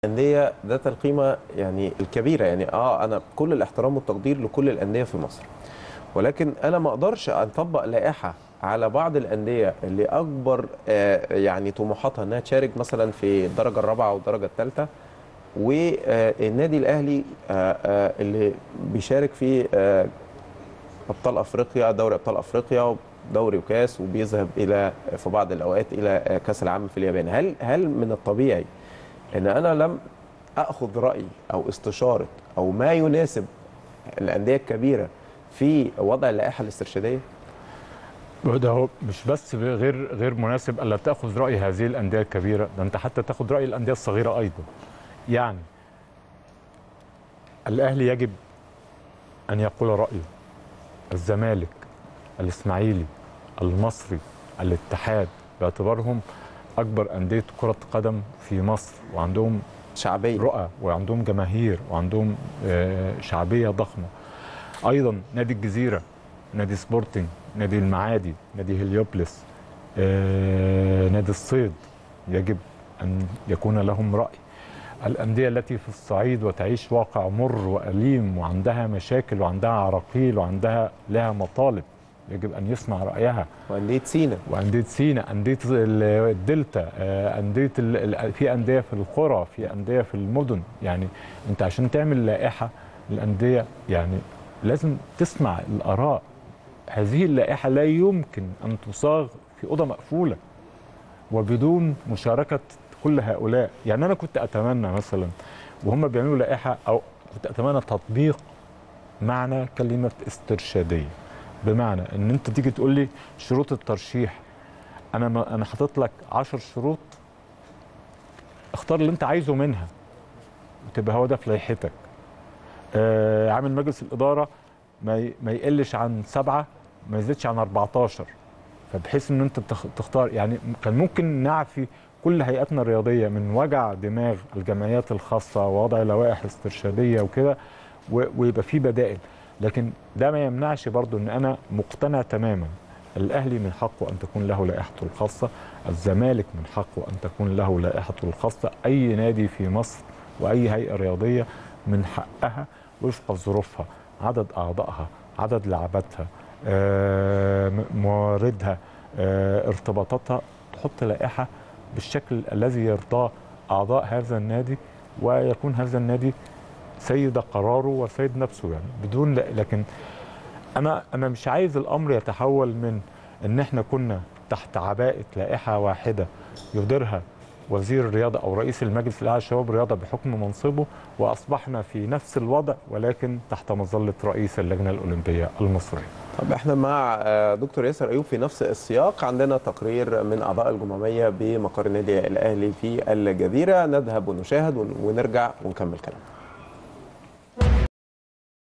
الانديه ذات القيمه يعني الكبيره يعني اه انا كل الاحترام والتقدير لكل الانديه في مصر ولكن انا ما اقدرش اطبق لائحه على بعض الانديه اللي اكبر آه يعني طموحاتها انها تشارك مثلا في الدرجه الرابعه او الدرجه الثالثه والنادي الاهلي آه آه اللي بيشارك في آه ابطال افريقيا دوري ابطال افريقيا دوري وكاس وبيذهب الى في بعض الاوقات الى كاس العالم في اليابان هل هل من الطبيعي ان انا لم اخذ راي او استشاره او ما يناسب الانديه الكبيره في وضع اللائحه الاسترشاديه ده هو مش بس غير غير مناسب الا تاخذ راي هذه الانديه الكبيره ده انت حتى تاخذ راي الانديه الصغيره ايضا يعني الاهلي يجب ان يقول رايه الزمالك الاسماعيلي المصري الاتحاد باعتبارهم اكبر انديه كره قدم في مصر وعندهم شعبيه رؤى وعندهم جماهير وعندهم شعبيه ضخمه ايضا نادي الجزيره نادي سبورتنج نادي المعادي نادي هليوبلس نادي الصيد يجب ان يكون لهم راي الانديه التي في الصعيد وتعيش واقع مر واليم وعندها مشاكل وعندها عراقيل وعندها لها مطالب يجب ان يسمع رايها وانديه سينا وانديه سينا انديه الدلتا انديه في انديه في القرى في انديه في المدن يعني انت عشان تعمل لائحه الانديه يعني لازم تسمع الاراء هذه اللائحه لا يمكن ان تصاغ في اوضه مقفوله وبدون مشاركه كل هؤلاء يعني انا كنت اتمنى مثلا وهم بيعملوا لائحه او كنت اتمنى تطبيق معنى كلمه استرشاديه بمعنى ان انت تيجي تقول لي شروط الترشيح انا ما انا حاطط لك 10 شروط اختار اللي انت عايزه منها وتبقى هو ده في لائحتك آه عامل مجلس الاداره ما ما يقلش عن سبعه ما يزيدش عن 14 فبحيث ان انت تختار يعني كان ممكن نعفي كل هيئاتنا الرياضيه من وجع دماغ الجمعيات الخاصه ووضع لوائح استرشاديه وكده ويبقى في بدائل لكن ده ما يمنعش برضو ان انا مقتنع تماما الاهلي من حقه ان تكون له لائحته الخاصه الزمالك من حقه ان تكون له لائحته الخاصه اي نادي في مصر واي هيئه رياضيه من حقها وفق ظروفها عدد اعضائها عدد لعباتها مواردها ارتباطاتها تحط لائحه بالشكل الذي يرضاه اعضاء هذا النادي ويكون هذا النادي سيد قراره وسيد نفسه يعني بدون لكن انا انا مش عايز الامر يتحول من ان احنا كنا تحت عباءه لائحه واحده يديرها وزير الرياضه او رئيس المجلس الاعلى للشباب الرياضه بحكم منصبه واصبحنا في نفس الوضع ولكن تحت مظله رئيس اللجنه الاولمبيه المصريه. طب احنا مع دكتور ياسر ايوب في نفس السياق عندنا تقرير من اعضاء الجمهوريه بمقر النادي الاهلي في الجزيره نذهب ونشاهد ونرجع ونكمل كلامنا.